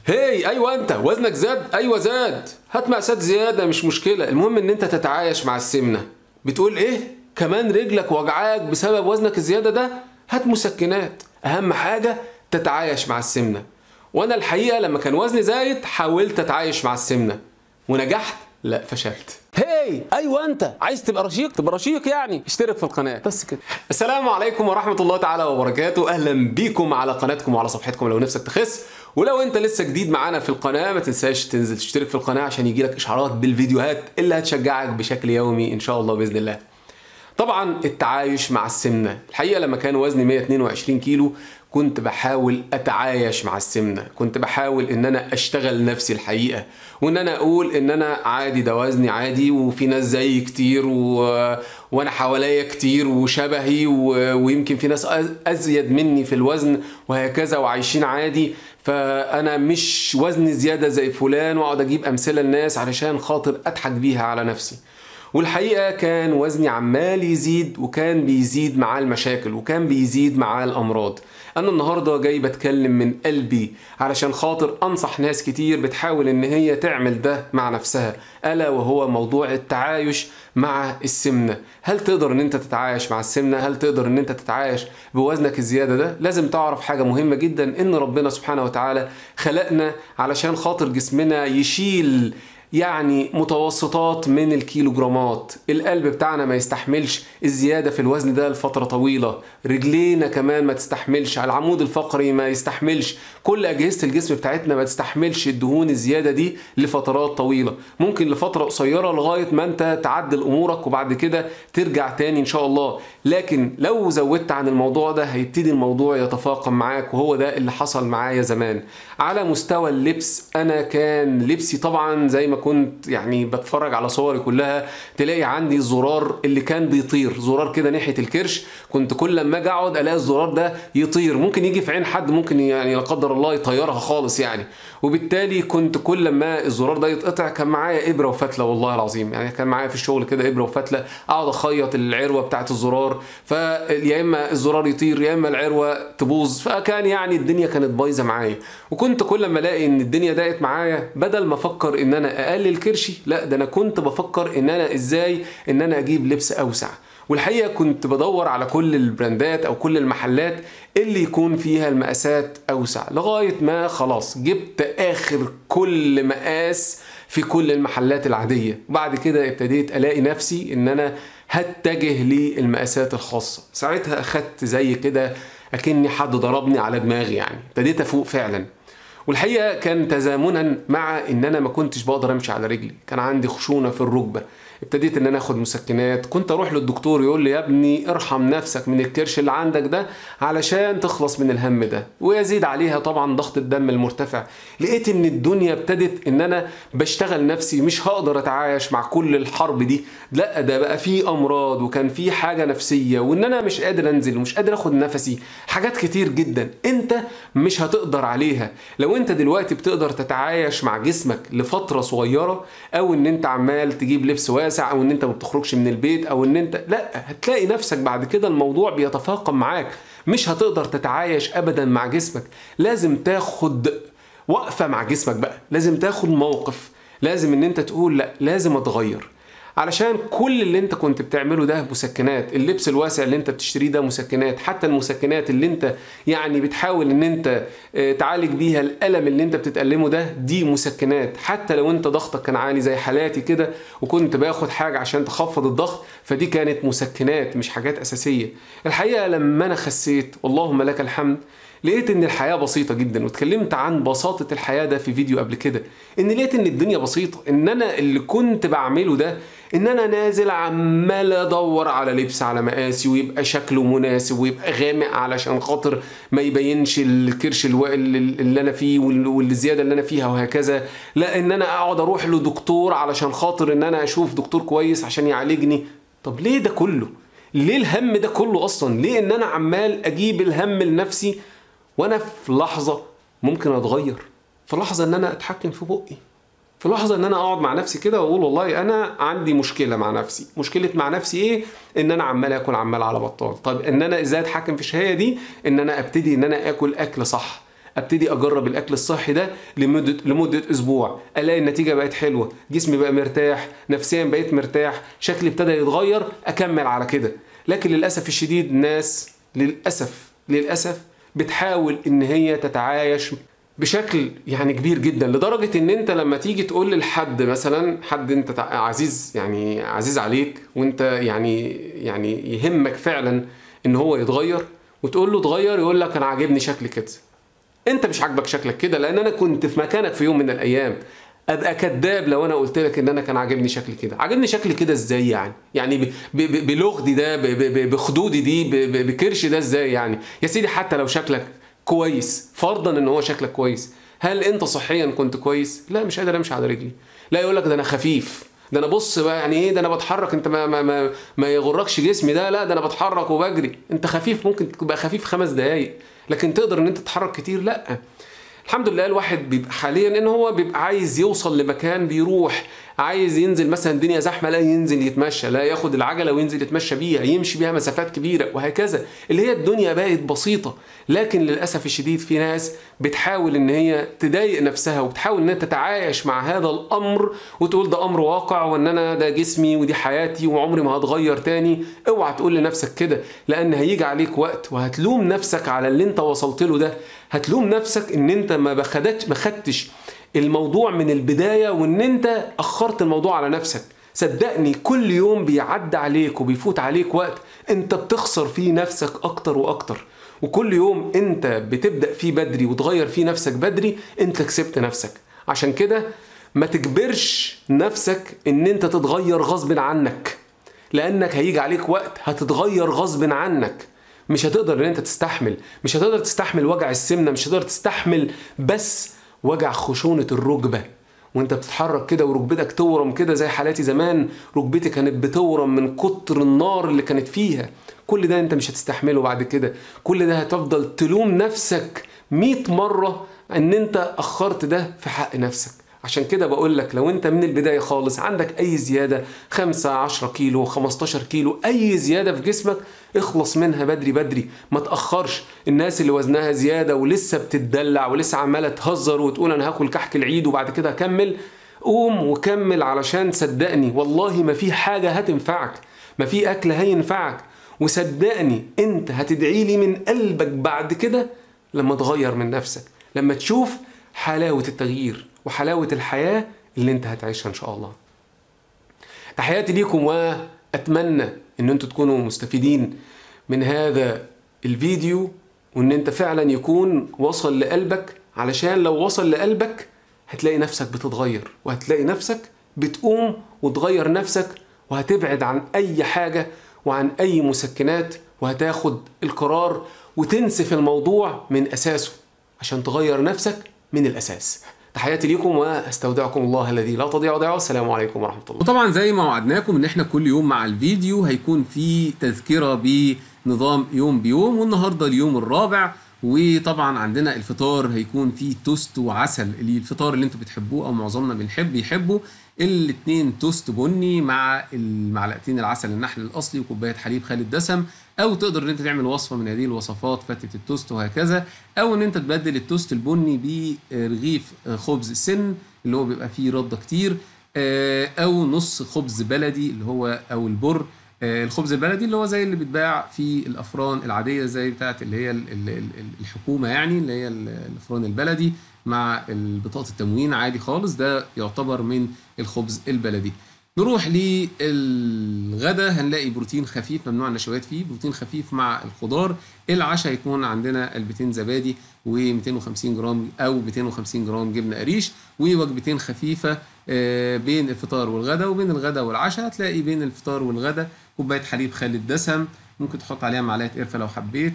هي ايوه انت وزنك زاد ايوه زاد هات مقاسات زياده مش مشكله المهم ان انت تتعايش مع السمنه بتقول ايه كمان رجلك وجعاك بسبب وزنك الزياده ده هات مسكنات اهم حاجه تتعايش مع السمنه وانا الحقيقه لما كان وزني زايد حاولت اتعايش مع السمنه ونجحت لا فشلت هي ايوه انت عايز تبقى رشيق تبقى رشيق يعني اشترك في القناه بس كده السلام عليكم ورحمه الله تعالى وبركاته اهلا بيكم على قناتكم وعلى صفحتكم لو نفسك تخس ولو انت لسه جديد معانا في القناه ما تنساش تنزل تشترك في القناه عشان يجيلك اشعارات بالفيديوهات اللي هتشجعك بشكل يومي ان شاء الله باذن الله طبعا التعايش مع السمنه الحقيقه لما كان وزني 122 كيلو كنت بحاول اتعايش مع السمنه كنت بحاول ان انا اشتغل نفسي الحقيقه وان انا اقول ان انا عادي ده وزني عادي وفي ناس زيي كتير و... وانا حواليا كتير وشبهي و... ويمكن في ناس أز... ازيد مني في الوزن وهكذا وعايشين عادي فانا مش وزني زياده زي فلان واقعد اجيب امثله للناس علشان خاطر اضحك بيها على نفسي والحقيقه كان وزني عمال يزيد وكان بيزيد معاه المشاكل وكان بيزيد معاه الامراض انا النهارده جاي بتكلم من قلبي علشان خاطر انصح ناس كتير بتحاول ان هي تعمل ده مع نفسها الا وهو موضوع التعايش مع السمنه هل تقدر ان انت تتعايش مع السمنه هل تقدر ان انت تتعايش بوزنك الزياده ده لازم تعرف حاجه مهمه جدا ان ربنا سبحانه وتعالى خلقنا علشان خاطر جسمنا يشيل يعني متوسطات من الكيلوجرامات القلب بتاعنا ما يستحملش الزيادة في الوزن ده لفترة طويلة رجلينا كمان ما تستحملش العمود الفقري ما يستحملش كل أجهزة الجسم بتاعتنا ما تستحملش الدهون الزيادة دي لفترات طويلة ممكن لفترة قصيرة لغاية ما انت تعدل أمورك وبعد كده ترجع تاني إن شاء الله لكن لو زودت عن الموضوع ده هيبتدي الموضوع يتفاقم معاك وهو ده اللي حصل معايا زمان على مستوى اللبس أنا كان لبسي طبعا زي ما كنت يعني بتفرج على صوري كلها تلاقي عندي الزرار اللي كان بيطير زرار كده ناحيه الكرش كنت كل لما اجي اقعد الاقي الزرار ده يطير ممكن يجي في عين حد ممكن يعني لا قدر الله يطيرها خالص يعني وبالتالي كنت كل لما الزرار ده يتقطع كان معايا ابره وفتله والله العظيم يعني كان معايا في الشغل كده ابره وفتله اقعد اخيط العروه بتاعه الزرار فيا اما الزرار يطير يا اما العروه تبوظ فكان يعني الدنيا كانت بايظه معايا وكنت كل لما الاقي ان الدنيا ضاقت معايا بدل ما افكر ان انا اقلل كرشي لا ده انا كنت بفكر ان انا ازاي ان انا اجيب لبس اوسع والحقيقه كنت بدور على كل البراندات او كل المحلات اللي يكون فيها المقاسات اوسع لغايه ما خلاص جبت اخر كل مقاس في كل المحلات العاديه وبعد كده ابتديت الاقي نفسي ان انا هتجه للمقاسات الخاصه ساعتها اخدت زي كده اكني حد ضربني على دماغي يعني ابتديت افوق فعلا والحقيقه كان تزامنا مع ان انا ما كنتش بقدر امشي على رجلي كان عندي خشونه في الركبه ابتديت ان انا اخد مسكنات كنت اروح للدكتور يقول لي يا ابني ارحم نفسك من الكرش اللي عندك ده علشان تخلص من الهم ده ويزيد عليها طبعا ضغط الدم المرتفع لقيت ان الدنيا ابتدت ان انا بشتغل نفسي مش هقدر اتعايش مع كل الحرب دي لا ده بقى في امراض وكان في حاجه نفسيه وان انا مش قادر انزل ومش قادر اخد نفسي حاجات كتير جدا انت مش هتقدر عليها لو انت دلوقتي بتقدر تتعايش مع جسمك لفتره صغيره او ان انت عمال تجيب لبس واسع واسع او ان انت ما بتخرجش من البيت او ان انت لا هتلاقي نفسك بعد كده الموضوع بيتفاقم معاك مش هتقدر تتعايش ابدا مع جسمك لازم تاخد وقفه مع جسمك بقى لازم تاخد موقف لازم ان انت تقول لا لازم اتغير علشان كل اللي انت كنت بتعمله ده مسكنات اللبس الواسع اللي انت بتشتريه ده مسكنات حتى المسكنات اللي انت يعني بتحاول ان انت تعالج بيها الالم اللي انت بتتألمه ده دي مسكنات حتى لو انت ضغطك كان عالي زي حالاتي كده وكنت باخد حاجة عشان تخفض الضغط فدي كانت مسكنات مش حاجات اساسية الحقيقة لما انا خسيت اللهم لك الحمد لقيت ان الحياه بسيطه جدا واتكلمت عن بساطه الحياه ده في فيديو قبل كده ان لقيت ان الدنيا بسيطه ان انا اللي كنت بعمله ده ان انا نازل عمال ادور على لبس على مقاسي ويبقى شكله مناسب ويبقى غامق علشان خاطر ما يبينش الكرش الو... اللي انا فيه والزياده اللي انا فيها وهكذا لا ان انا اقعد اروح لدكتور علشان خاطر ان انا اشوف دكتور كويس عشان يعالجني طب ليه ده كله ليه الهم ده كله اصلا ليه ان انا عمال اجيب الهم لنفسي وانا في لحظه ممكن اتغير في لحظه ان انا اتحكم في بقي في لحظه ان انا اقعد مع نفسي كده واقول والله انا عندي مشكله مع نفسي مشكله مع نفسي ايه ان انا عمال اكل عمال على بطال طب ان انا ازاي اتحكم في الشهيه دي ان انا ابتدي ان انا اكل اكل صح ابتدي اجرب الاكل الصحي ده لمده لمده اسبوع الاقي النتيجه بقت حلوه جسمي بقى مرتاح نفسيا بقيت مرتاح شكلي ابتدى يتغير اكمل على كده لكن للاسف الشديد ناس للاسف للاسف بتحاول ان هي تتعايش بشكل يعني كبير جدا لدرجة ان انت لما تيجي تقول لحد مثلا حد انت تع- عزيز يعني عزيز عليك وانت يعني يعني يهمك فعلا ان هو يتغير وتقول له اتغير يقول لك انا عاجبني شكل كده انت مش عاجبك شكلك كده لان انا كنت في مكانك في يوم من الايام ابقى كذاب لو انا قلت لك ان انا كان عاجبني شكلي كده عاجبني شكلي كده ازاي يعني يعني ب- ب- ب- بلغدي ده ب- ب- ب- بخدودي دي ب- ب- بكرش ده ازاي يعني يا سيدي حتى لو شكلك كويس فرضا ان هو شكلك كويس هل انت صحيا كنت كويس لا مش قادر امشي على رجلي لا يقول لك ده انا خفيف ده انا بص بقى يعني ايه ده انا بتحرك انت ما ما ما, ما يغركش جسمي ده لا ده انا بتحرك وبجري انت خفيف ممكن تبقى خفيف خمس دقايق لكن تقدر ان انت تتحرك كتير لا الحمد لله الواحد بيبقى حاليا ان هو بيبقى عايز يوصل لمكان بيروح عايز ينزل مثلا الدنيا زحمه لا ينزل يتمشى لا ياخد العجله وينزل يتمشى بيها يمشي بيها مسافات كبيره وهكذا اللي هي الدنيا بقت بسيطه لكن للاسف الشديد في ناس بتحاول ان هي تضايق نفسها وبتحاول ان هي تتعايش مع هذا الامر وتقول ده امر واقع وان انا ده جسمي ودي حياتي وعمري ما هتغير تاني اوعى تقول لنفسك كده لان هيجي عليك وقت وهتلوم نفسك على اللي انت وصلت له ده هتلوم نفسك ان انت ما بخدتش ما خدتش الموضوع من البدايه وان انت اخرت الموضوع على نفسك صدقني كل يوم بيعدي عليك وبيفوت عليك وقت انت بتخسر فيه نفسك اكتر واكتر وكل يوم انت بتبدا فيه بدري وتغير فيه نفسك بدري انت كسبت نفسك عشان كده ما تجبرش نفسك ان انت تتغير غصب عنك لانك هيجي عليك وقت هتتغير غصب عنك مش هتقدر ان انت تستحمل مش هتقدر تستحمل وجع السمنه مش هتقدر تستحمل بس وجع خشونه الركبه وانت بتتحرك كده وركبتك تورم كده زي حالاتي زمان ركبتي كانت بتورم من كتر النار اللي كانت فيها كل ده انت مش هتستحمله بعد كده كل ده هتفضل تلوم نفسك 100 مرة ان انت اخرت ده في حق نفسك عشان كده بقول لك لو انت من البداية خالص عندك اي زيادة 5 10 كيلو 15 كيلو اي زيادة في جسمك اخلص منها بدري بدري ما تأخرش الناس اللي وزنها زيادة ولسه بتتدلع ولسه عمالة تهزر وتقول انا هاكل كحك العيد وبعد كده هكمل قوم وكمل علشان صدقني والله ما في حاجة هتنفعك ما في اكل هينفعك وصدقني انت هتدعي لي من قلبك بعد كده لما تغير من نفسك لما تشوف حلاوة التغيير وحلاوة الحياة اللي انت هتعيشها ان شاء الله تحياتي ليكم واتمنى ان انتوا تكونوا مستفيدين من هذا الفيديو وان انت فعلا يكون وصل لقلبك علشان لو وصل لقلبك هتلاقي نفسك بتتغير وهتلاقي نفسك بتقوم وتغير نفسك وهتبعد عن اي حاجة وعن اي مسكنات وهتاخد القرار وتنسف الموضوع من اساسه عشان تغير نفسك من الاساس تحياتي ليكم واستودعكم الله الذي لا تضيع ودائعه السلام عليكم ورحمه الله وطبعا زي ما وعدناكم ان احنا كل يوم مع الفيديو هيكون في تذكرة بنظام يوم بيوم والنهارده اليوم الرابع وطبعا عندنا الفطار هيكون فيه توست وعسل اللي الفطار اللي انتوا بتحبوه او معظمنا بنحب يحبه الاتنين توست بني مع المعلقتين العسل النحل الاصلي وكوبايه حليب خالي الدسم او تقدر ان انت تعمل وصفه من هذه الوصفات فتة التوست وهكذا او ان انت تبدل التوست البني برغيف خبز سن اللي هو بيبقى فيه رده كتير آه، او نص خبز بلدي اللي هو او البر آه، الخبز البلدي اللي هو زي اللي بيتباع في الافران العاديه زي بتاعه اللي هي ال- ال- ال- الحكومه يعني اللي هي ال- الافران البلدي مع بطاقه التموين عادي خالص ده يعتبر من الخبز البلدي نروح للغدا هنلاقي بروتين خفيف ممنوع النشويات فيه بروتين خفيف مع الخضار العشاء هيكون عندنا علبتين زبادي و250 جرام او 250 جرام جبنه قريش ووجبتين خفيفه آه، بين الفطار والغدا وبين الغدا والعشاء هتلاقي بين الفطار والغدا كوبايه حليب خالي الدسم ممكن تحط عليها معلقه قرفه لو حبيت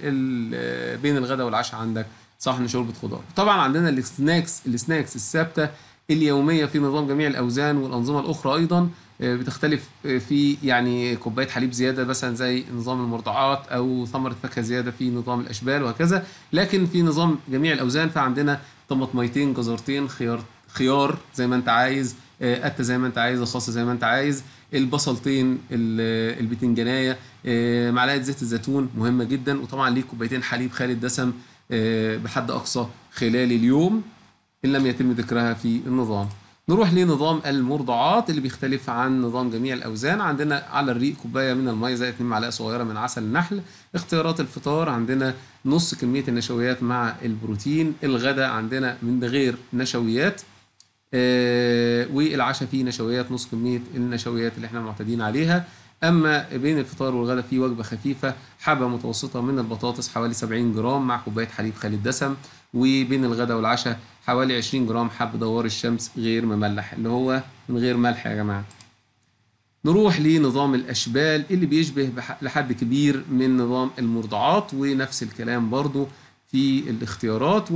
وبين الغدا والعشاء عندك صحن شوربه خضار طبعا عندنا السناكس السناكس الثابته اليوميه في نظام جميع الاوزان والانظمه الاخرى ايضا آه، بتختلف آه، في يعني كوبايه حليب زياده مثلا زي نظام المرضعات او ثمره فاكهه زياده في نظام الاشبال وهكذا لكن في نظام جميع الاوزان فعندنا طماطميتين جزرتين خيار خيار زي ما انت عايز آه، قته زي ما انت عايز الخاص زي ما انت عايز البصلتين ال- البتنجانيه آه، معلقه زيت الزيتون مهمه جدا وطبعا ليك كوبايتين حليب خالي الدسم آه، بحد اقصى خلال اليوم ان لم يتم ذكرها في النظام نروح لنظام المرضعات اللي بيختلف عن نظام جميع الاوزان عندنا على الريق كوبايه من الميه زائد 2 معلقه صغيره من عسل النحل اختيارات الفطار عندنا نص كميه النشويات مع البروتين الغداء عندنا من غير نشويات آه، والعشاء فيه نشويات نص كميه النشويات اللي احنا معتادين عليها اما بين الفطار والغداء في وجبه خفيفه حبه متوسطه من البطاطس حوالي 70 جرام مع كوبايه حليب خالي الدسم وبين الغداء والعشاء حوالي 20 جرام حب دوار الشمس غير مملح اللي هو من غير ملح يا جماعه نروح لنظام الأشبال اللي بيشبه بح- لحد كبير من نظام المرضعات ونفس الكلام برضو في الاختيارات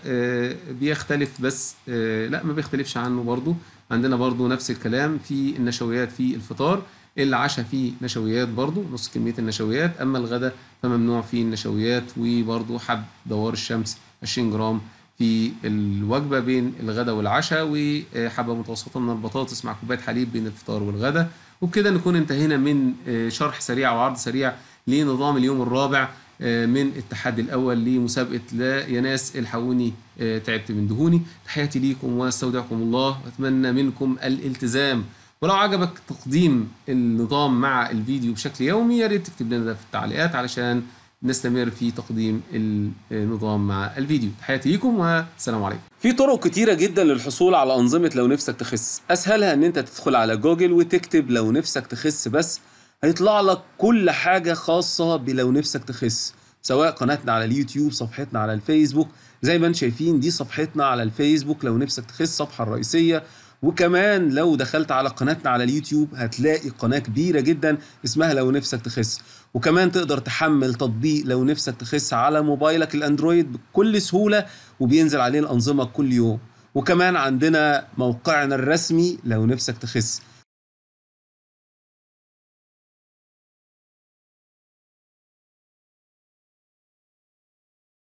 وبيختلف بس آه، لا ما بيختلفش عنه برضو عندنا برضو نفس الكلام في النشويات في الفطار العشاء فيه نشويات برضو نص كمية النشويات أما الغداء فممنوع فيه النشويات وبرضو حب دوار الشمس 20 جرام في الوجبة بين الغداء والعشاء وحبة متوسطة من البطاطس مع كوباية حليب بين الفطار والغداء وبكده نكون انتهينا من آه، شرح سريع وعرض سريع لنظام اليوم الرابع آه، من التحدي الأول لمسابقة لا يا ناس الحقوني آه، تعبت من دهوني تحياتي ليكم واستودعكم الله وأتمنى منكم الالتزام ولو عجبك تقديم النظام مع الفيديو بشكل يومي يا ريت تكتب لنا ده في التعليقات علشان نستمر في تقديم النظام مع الفيديو تحياتي ليكم والسلام عليكم في طرق كتيرة جدا للحصول على أنظمة لو نفسك تخس أسهلها إن أنت تدخل على جوجل وتكتب لو نفسك تخس بس هيطلع لك كل حاجة خاصة بلو نفسك تخس سواء قناتنا على اليوتيوب صفحتنا على الفيسبوك زي ما انتم شايفين دي صفحتنا على الفيسبوك لو نفسك تخس الصفحة الرئيسية وكمان لو دخلت على قناتنا على اليوتيوب هتلاقي قناة كبيرة جدا اسمها لو نفسك تخس وكمان تقدر تحمل تطبيق لو نفسك تخس على موبايلك الاندرويد بكل سهولة وبينزل عليه الأنظمة كل يوم وكمان عندنا موقعنا الرسمي لو نفسك تخس